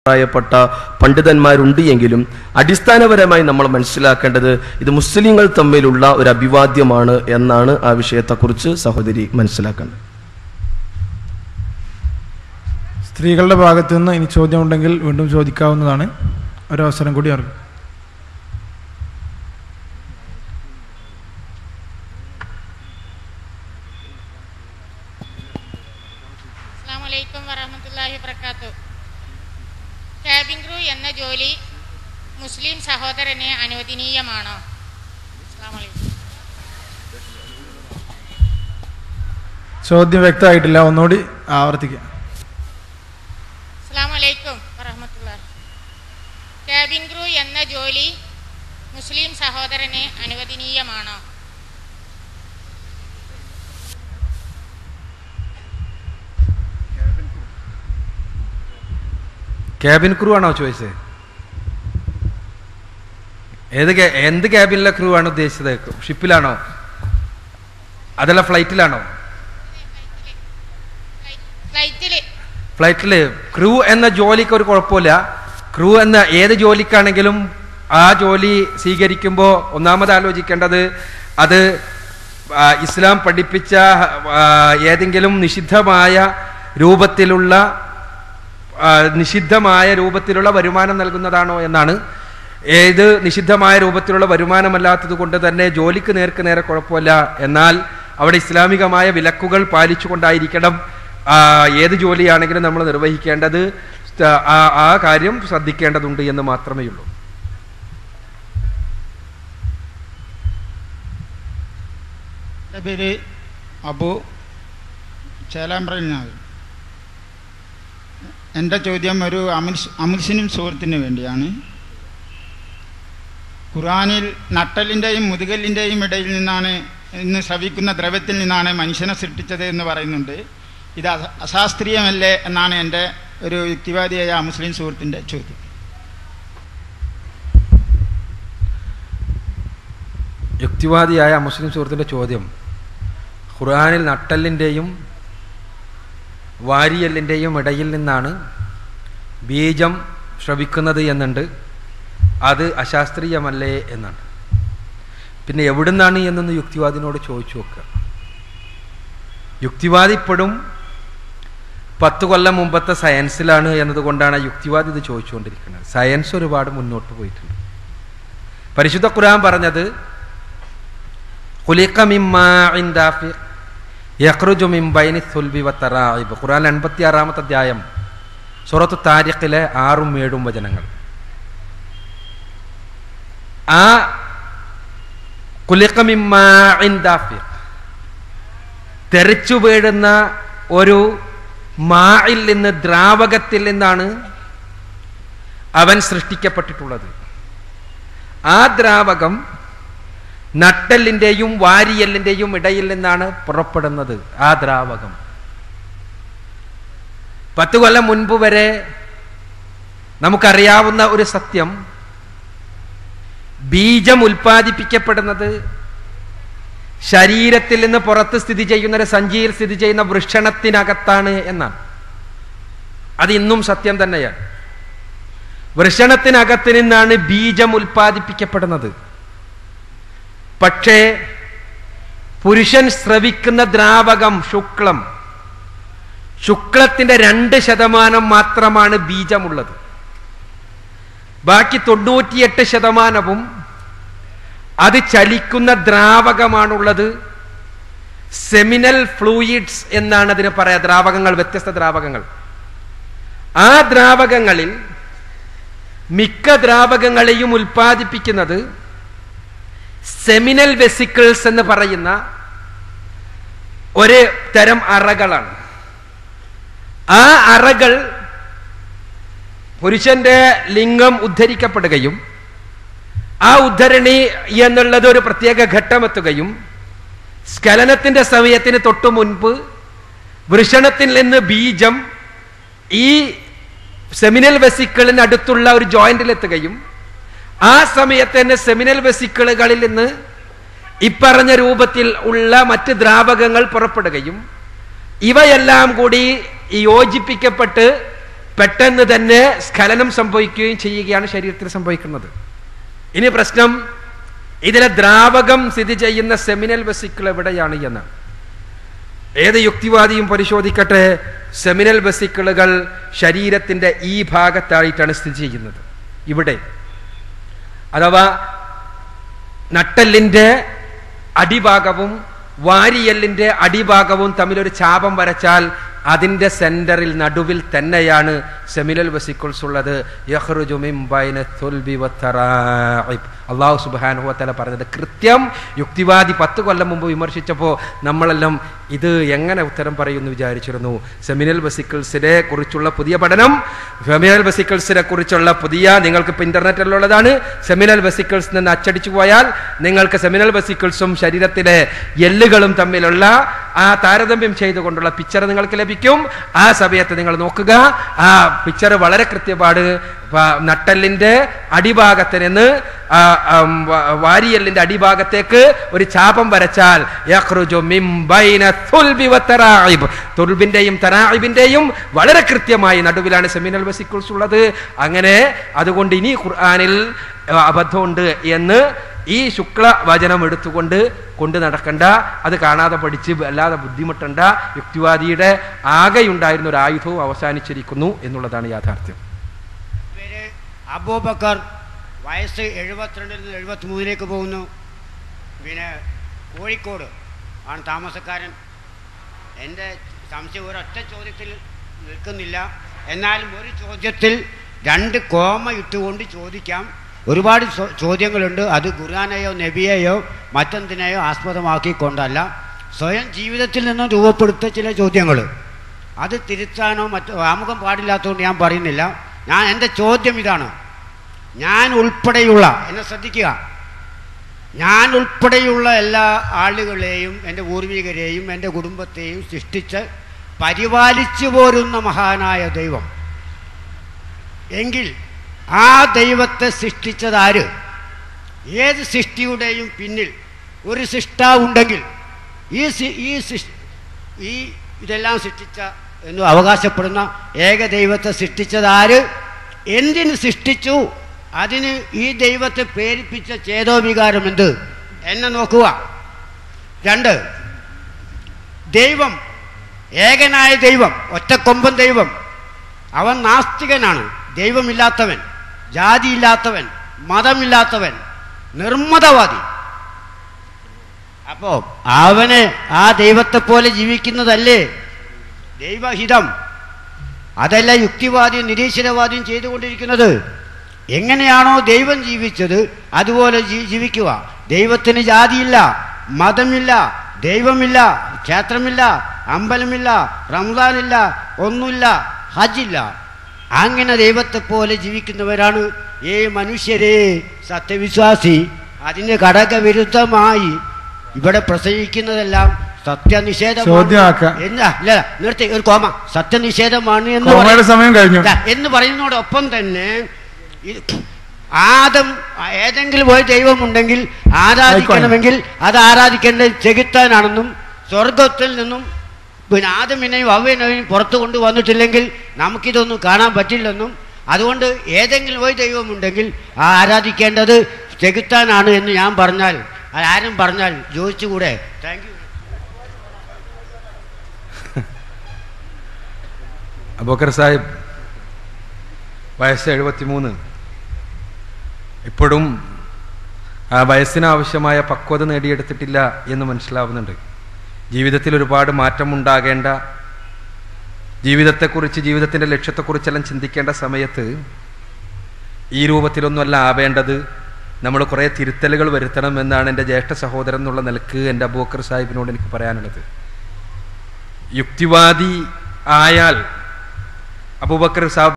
പ്രായപ്പെട്ട പണ്ഡിതന്മാരുണ്ട് എങ്കിലും അടിസ്ഥാനപരമായി നമ്മൾ മനസ്സിലാക്കേണ്ടത് ഇത് മുസ്ലിങ്ങൾ തമ്മിലുള്ള ഒരു അഭിവാദ്യമാണ് എന്നാണ് ആ വിഷയത്തെക്കുറിച്ച് സഹോദരി മനസ്സിലാക്കേണ്ടത് സ്ത്രീകളുടെ ഭാഗത്തു നിന്ന് ഇനി ചോദ്യമുണ്ടെങ്കിൽ വീണ്ടും ചോദിക്കാവുന്നതാണ് ഒരവസരം കൂടി അറിയും അസ്സാം വലൈക്കും വറഹമത്തല്ലാഹി വബർക്കാത്തു ക്യാബിൻ ക്രൂ എന്ന ജോലി മുസ്ലിം സഹോദരന് അനുവദനീയമാണോ അസ്സാം വലൈക്കും ചോദ്യം വ്യക്തമായിട്ടില്ല ഒന്നുകൂടി ആവർത്തിക്കുക അസ്സാം വലൈക്കും വറഹമത്തല്ലാഹി ക്യാബിൻ ക്രൂ എന്ന ജോലി മുസ്ലിം സഹോദരന് അനുവദനീയമാണോ ക്യാബിൻ ക്രൂ ആണോ ചോദിച്ചത് ഏത് ക്യാ- എന്ത് ക്യാബിനിലെ ക്രൂ ആണ് ഉദ്ദേശിച്ചത് ഷിപ്പിലാണോ അതല്ല ഫ്ലൈറ്റിലാണോ ഫ്ലൈറ്റിൽ ഫ്ലൈറ്റിൽ ക്രൂ എന്ന ജോലിക്ക് ഒരു കുഴപ്പമില്ല ക്രൂ എന്ന ഏത് ജോലിക്കാണെങ്കിലും ആ ജോലി സ്വീകരിക്കുമ്പോൾ ഒന്നാമത് ആലോചിക്കേണ്ടത് അത് ആ, ഇസ്ലാം പഠിപ്പിച്ച ആ, ഏതെങ്കിലും നിഷിദ്ധമായ രൂപത്തിലുള്ള ആ, നിഷിദ്ധമായ രൂപത്തിലുള്ള വരുമാനം നൽകുന്നതാണോ എന്നാണ് ഏത് നിഷിദ്ധമായ രൂപത്തിലുള്ള വരുമാനമല്ലാത്തത് കൊണ്ട് തന്നെ ജോലിക്ക് നേർക്ക് നേരെ കുഴപ്പമില്ല എന്നാൽ അവിടെ ഇസ്ലാമികമായ വിലക്കുകൾ പാലിച്ചുകൊണ്ടായിരിക്കണം ആ, ഏത് ജോലിയാണെങ്കിലും നമ്മൾ നിർവഹിക്കേണ്ടത് സ്റ്റ- ആ ആ കാര്യം ശ്രദ്ധിക്കേണ്ടതുണ്ട് എന്ന് മാത്രമേ ഉള്ളൂ എൻ്റെ പേര് അബു ചേലാമ്പ്രയിൽ നിന്നാണ് എൻ്റെ ചോദ്യം ഒരു അമുൽ അമുൽസിനും സുഹൃത്തിന് വേണ്ടിയാണ് ഖുറാനിൽ നട്ടലിൻ്റെയും മുതുകലിൻ്റെയും ഇടയിൽ നിന്നാണ് ഇന്ന് ശ്രവിക്കുന്ന ദ്രവ്യത്തിൽ നിന്നാണ് മനുഷ്യനെ സൃഷ്ടിച്ചത് എന്ന് പറയുന്നുണ്ട് ഇത് അസ- അശാസ്ത്രീയമല്ലേ എന്നാണ് എൻ്റെ ഒരു യുക്തിവാദിയായ മുസ്ലിം സുഹൃത്തിൻ്റെ ചോദ്യം യുക്തിവാദിയായ മുസ്ലിം സുഹൃത്തിൻ്റെ ചോദ്യം ഖുർആനിൽ നട്ടലിൻ്റെയും വാരിയലിൻ്റെയും ഇടയിൽ നിന്നാണ് ബീജം ശ്രവിക്കുന്നത് എന്നുണ്ട് അത് അശാസ്ത്രീയമല്ലേ എന്നാണ് പിന്നെ എവിടുന്നാണ് എന്നൊന്ന് യുക്തിവാദിനോട് ചോദിച്ചു നോക്കുക യുക്തിവാദി ഇപ്പോഴും പത്ത് കൊല്ലം മുമ്പത്തെ സയൻസിലാണ് എന്നതുകൊണ്ടാണ് ആ യുക്തിവാദി ഇത് ചോദിച്ചുകൊണ്ടിരിക്കുന്നത് സയൻസ് ഒരുപാട് മുന്നോട്ട് പോയിട്ടുണ്ട് പരിശുദ്ധ ഖുർആൻ പറഞ്ഞത് ഖുലിഖ മിമ്മാഇൻ ദാഫിഖ് യഖ്റുജു മിൻ ബൈനി സുൽബി വത്തറായിബ് ഖുർആൻ എൺപത്തി ആറാമത്തെ അധ്യായം സൂറത്ത് താരിഖിലെ ആറും ഏഴും വചനങ്ങൾ ആ ഖുലിഖ മിമ്മാഇൻ ദാഫിഖ് തെറിച്ചു വീഴുന്ന ഒരു മായിൽ നിന്ന് ദ്രാവകത്തിൽ നിന്നാണ് അവൻ സൃഷ്ടിക്കപ്പെട്ടിട്ടുള്ളത് ആ ദ്രാവകം നട്ടെല്ലിൻ്റെയും വാരിയല്ലിൻ്റെയും ഇടയിൽ നിന്നാണ് പുറപ്പെടുന്നത് ആ ദ്രാവകം പത്ത് കൊല്ലം മുൻപ് വരെ നമുക്കറിയാവുന്ന ഒരു സത്യം ബീജം ഉൽപ്പാദിപ്പിക്കപ്പെടുന്നത് ശരീരത്തിൽ നിന്ന് പുറത്ത് സ്ഥിതി ചെയ്യുന്ന ഒരു സഞ്ചിയിൽ സ്ഥിതി ചെയ്യുന്ന വൃഷണത്തിനകത്താണ് എന്നാണ് അത് ഇന്നും സത്യം തന്നെയാണ് വൃഷണത്തിനകത്ത് നിന്നാണ് ബീജം ഉൽപ്പാദിപ്പിക്കപ്പെടുന്നത് പക്ഷേ പുരുഷൻ സ്രവിക്കുന്ന ദ്രാവകം ശുക്ലം ശുക്ലത്തിന്റെ രണ്ട് ശതമാനം മാത്രമാണ് ബീജമുള്ളത് ബാക്കി തൊണ്ണൂറ്റിയെട്ട് ശതമാനവും അത് ചലിക്കുന്ന ദ്രാവകമാണുള്ളത് സെമിനൽ ഫ്ലൂയിഡ്സ് എന്നാണ് അതിന് പറയാ ദ്രാവകങ്ങൾ വ്യത്യസ്ത ദ്രാവകങ്ങൾ ആ ദ്രാവകങ്ങളിൽ മിക്ക ദ്രാവകങ്ങളെയും ഉൽപ്പാദിപ്പിക്കുന്നത് സെമിനൽ വെസിക്കിൾസ് എന്ന് പറയുന്ന ഒരു തരം അറകളാണ് ആ അറകൾ പുരുഷന്റെ ലിംഗം ഉദ്ധരിക്കപ്പെടുകയും ആ ഉദ്ധരണി എന്നുള്ളത് ഒരു പ്രത്യേക ഘട്ടമെത്തുകയും സ്ഖലനത്തിന്റെ സമയത്തിന് തൊട്ടു മുൻപ് വൃഷണത്തിൽ നിന്ന് ബീജം ഈ സെമിനൽ വെസിക്കിളിന് അടുത്തുള്ള ഒരു ജോയിന്റിലെത്തുകയും ആ സമയത്ത് തന്നെ സെമിനൽ വെസിക്കിളുകളിൽ നിന്ന് ഇപ്പറഞ്ഞ രൂപത്തിൽ ഉള്ള മറ്റ് ദ്രാവകങ്ങൾ പുറപ്പെടുകയും ഇവയെല്ലാം കൂടി യോജിപ്പിക്കപ്പെട്ട് പെട്ടെന്ന് തന്നെ സ്ഖലനം സംഭവിക്കുകയും ചെയ്യുകയാണ് ശരീരത്തിൽ സംഭവിക്കുന്നത് ഇനി പ്രശ്നം ഇതിലെ ദ്രാവകം സ്ഥിതി ചെയ്യുന്ന സെമിനൽ വെസിക്കിൾ എവിടെയാണ് എന്നാണ് ഏത് യുക്തിവാദിയും പരിശോധിക്കട്ടെ സെമിനൽ വെസിക്കിളുകൾ ശരീരത്തിന്റെ ഈ ഭാഗത്തായിട്ടാണ് സ്ഥിതി ചെയ്യുന്നത് ഇവിടെ അഥവാ നട്ടെല്ലിന്റെ അടിഭാഗവും വാരിയെല്ലിന്റെ അടിഭാഗവും തമ്മിലൊരു ചാപം വരച്ചാൽ അതിന്റെ സെന്ററിൽ നടുവിൽ തന്നെയാണ് സെമിനൽ വെസിക്കിൾസ് ഉള്ളത് യഹ്റുജു മിൻ ബൈന ഥുൽബി വത്തറാഇബ്. അള്ളാഹു സുബ്ഹാനഹു വതആല പറഞ്ഞത് കൃത്യം യുക്തിവാദി പത്ത് കൊല്ലം മുമ്പ് വിമർശിച്ചപ്പോൾ നമ്മളെല്ലാം ഇത് എങ്ങനെ ഉത്തരം പറയുമെന്ന് വിചാരിച്ചിരുന്നു സെമിനൽ വെസിക്കിൾസിനെ കുറിച്ചുള്ള പുതിയ പഠനം സെമിനൽ വെസിക്കിൾസിനെ കുറിച്ചുള്ള പുതിയ നിങ്ങൾക്ക് ഇപ്പൊ ഇന്റർനെറ്റിലുള്ളതാണ് സെമിനൽ വെസിക്കിൾസ് നിന്ന് അച്ചടിച്ചു പോയാൽ നിങ്ങൾക്ക് സെമിനൽ വെസിക്കിൾസും ശരീരത്തിലെ എല്ലുകളും തമ്മിലുള്ള ആ താരതമ്യം ചെയ്തുകൊണ്ടുള്ള പിക്ചർ നിങ്ങൾക്ക് ലഭിക്കും ആ സമയത്ത് നിങ്ങൾ നോക്കുക ആ പിക്ചർ വളരെ കൃത്യപാട് പ- നട്ടെല്ലിന്റെ അടിഭാഗത്ത് നിന്ന് ആ, ആം, വ- വാരിയെല്ലിന്റെ അടിഭാഗത്തേക്ക് ഒരു ചാപം വരച്ചാൽ യഖ്റുജു മിൻ ബൈന ഥുൽബി വത്തറാഇബ്. തുൽബിന്റെയും തറായിബിന്റെയും വളരെ കൃത്യമായി നടുവിലാണ് സെമിനൽ വെസിക്കിൾസ് ഉള്ളത് അങ്ങനെ അതുകൊണ്ട് ഇനി ഖുർആനിൽ ആ, അബദ്ധമുണ്ട് എന്ന് ഈ ശുക്ല വചനം എടുത്തുകൊണ്ട് കൊണ്ട് നടക്കണ്ട അത് കാണാതെ പഠിച്ച് അല്ലാതെ ബുദ്ധിമുട്ടണ്ട യുക്തിവാദിയുടെ ആകെയുണ്ടായിരുന്ന ഒരു ആയുധവും അവസാനിച്ചിരിക്കുന്നു എന്നുള്ളതാണ് യാഥാർത്ഥ്യം പേര് അബൂബക്കർ വയസ്സ് എഴുപത്തിരണ്ടിൽ നിന്ന് എഴുപത്തി മൂന്നിലേക്ക് പോകുന്നു പിന്നെ കോഴിക്കോട് ആണ് താമസക്കാരൻ എൻ്റെ സംശയം ഒരൊറ്റ ചോദ്യത്തിൽ നിൽക്കുന്നില്ല എന്നാലും ഒരു ചോദ്യത്തിൽ രണ്ട് കോമ ഇട്ടുകൊണ്ട് ചോദിക്കാം ഒരുപാട് ചോ- ചോദ്യങ്ങളുണ്ട് അത് ഖുർആാനെയോ നബിയെയോ മറ്റെന്തിനെയോ ആസ്പദമാക്കിക്കൊണ്ടല്ല സ്വയം ജീവിതത്തിൽ നിന്ന് രൂപപ്പെടുത്ത ചില ചോദ്യങ്ങൾ അത് തിരുത്താനോ മറ്റോ ആമുഖം പാടില്ലാത്തതുകൊണ്ട് ഞാൻ പറയുന്നില്ല ഞാൻ എൻ്റെ ചോദ്യം ഇതാണ് ഞാൻ ഉൾപ്പെടെയുള്ള എന്നെ ശ്രദ്ധിക്കുക ഞാൻ ഉൾപ്പെടെയുള്ള എല്ലാ ആളുകളെയും എൻ്റെ പൂർവികരെയും എൻ്റെ കുടുംബത്തെയും സൃഷ്ടിച്ച് പരിപാലിച്ചു പോരുന്ന മഹാനായ ദൈവം എങ്കിൽ ആ ദൈവത്തെ സൃഷ്ടിച്ചത് ആര് ഏത് സൃഷ്ടിയുടെയും പിന്നിൽ ഒരു സൃഷ്ടാവുണ്ടെങ്കിൽ ഈ സൃ- ഈ സൃഷ്- ഈ ഇതെല്ലാം സൃഷ്ടിച്ച എന്ന് അവകാശപ്പെടുന്ന ഏക ദൈവത്തെ സൃഷ്ടിച്ചത് ആര് എന്തിന് സൃഷ്ടിച്ചു അതിന് ഈ ദൈവത്തെ പ്രേരിപ്പിച്ച ചേതോവികാരം എന്ത് എന്നെ നോക്കുക രണ്ട് ദൈവം ഏകനായ ദൈവം ഒറ്റക്കൊമ്പൻ ദൈവം അവൻ നാസ്തികനാണ് ദൈവമില്ലാത്തവൻ ജാതിയില്ലാത്തവൻ മതമില്ലാത്തവൻ നിർമ്മതവാദി അപ്പോ അവന് ആ ദൈവത്തെ പോലെ ജീവിക്കുന്നതല്ലേ ദൈവഹിതം അതല്ല യുക്തിവാദിയും നിരീശ്വരവാദിയും ചെയ്തുകൊണ്ടിരിക്കുന്നത് എങ്ങനെയാണോ ദൈവം ജീവിച്ചത് അതുപോലെ ജീ- ജീവിക്കുക ദൈവത്തിന് ജാതിയില്ല മതമില്ല ദൈവമില്ല ക്ഷേത്രമില്ല അമ്പലമില്ല റംസാനില്ല ഒന്നുമില്ല ഹജ്ജില്ല അങ്ങനെ ദൈവത്തെ പോലെ ജീവിക്കുന്നവരാണ് ഈ മനുഷ്യരെ സത്യവിശ്വാസി അതിന് ഘടകവിരുദ്ധമായി ഇവിടെ പ്രസംഗിക്കുന്നതെല്ലാം സത്യനിഷേധമാണ് ചോദ്യമാക്കാം. എന്നാ ഇല്ല നിർത്തി ഒരു കോമ സത്യനിഷേധമാണ് എന്ന് കോമയുടെ പറയും- സമയം കഴിഞ്ഞു ഇല്ല, എന്ന് പറയുന്നതോടൊപ്പം തന്നെ ഇത് ആദം ഏതെങ്കിലും ഒരു ദൈവമുണ്ടെങ്കിൽ ആരാധിക്കണമെങ്കിൽ അത് ആരാധിക്കേണ്ടത് ചെകുത്താനാണെന്നും സ്വർഗത്തിൽ നിന്നും പിന്നെ ആദമിനെയും അവനെയും പുറത്തു കൊണ്ടുവന്നിട്ടില്ലെങ്കിൽ നമുക്കിതൊന്നും കാണാൻ പറ്റില്ലെന്നും അതുകൊണ്ട് ഏതെങ്കിലും ഒരു ദൈവമുണ്ടെങ്കിൽ ആ ആരാധിക്കേണ്ടത് ചെകുത്താനാണ് എന്ന് ഞാൻ പറഞ്ഞാൽ ആരും പറഞ്ഞാൽ ചോദിച്ചുകൂടെ താങ്ക് യു അബൂക്കർ സാഹിബ് വയസ്സ് എഴുപത്തിമൂന്ന് ഇപ്പോഴും ആ വയസ്സിനാവശ്യമായ പക്വത നേടിയെടുത്തിട്ടില്ല എന്ന് മനസ്സിലാവുന്നുണ്ട് ജീവിതത്തിൽ ഒരുപാട് മാറ്റമുണ്ടാകേണ്ട ജീവിതത്തെക്കുറിച്ച് ജീവിതത്തിൻ്റെ ലക്ഷ്യത്തെക്കുറിച്ചെല്ലാം ചിന്തിക്കേണ്ട സമയത്ത് ഈ രൂപത്തിലൊന്നുമല്ല ആവേണ്ടത് നമ്മൾ കുറേ തിരുത്തലുകൾ വരുത്തണം എന്നാണ് എൻ്റെ ജ്യേഷ്ഠ സഹോദരൻ എന്നുള്ള നിലക്ക് എൻ്റെ അബൂക്കർ സാഹിബിനോട് എനിക്ക് പറയാനുള്ളത് യുക്തിവാദി ആയാൽ അബൂബക്കർ സാഹിബ്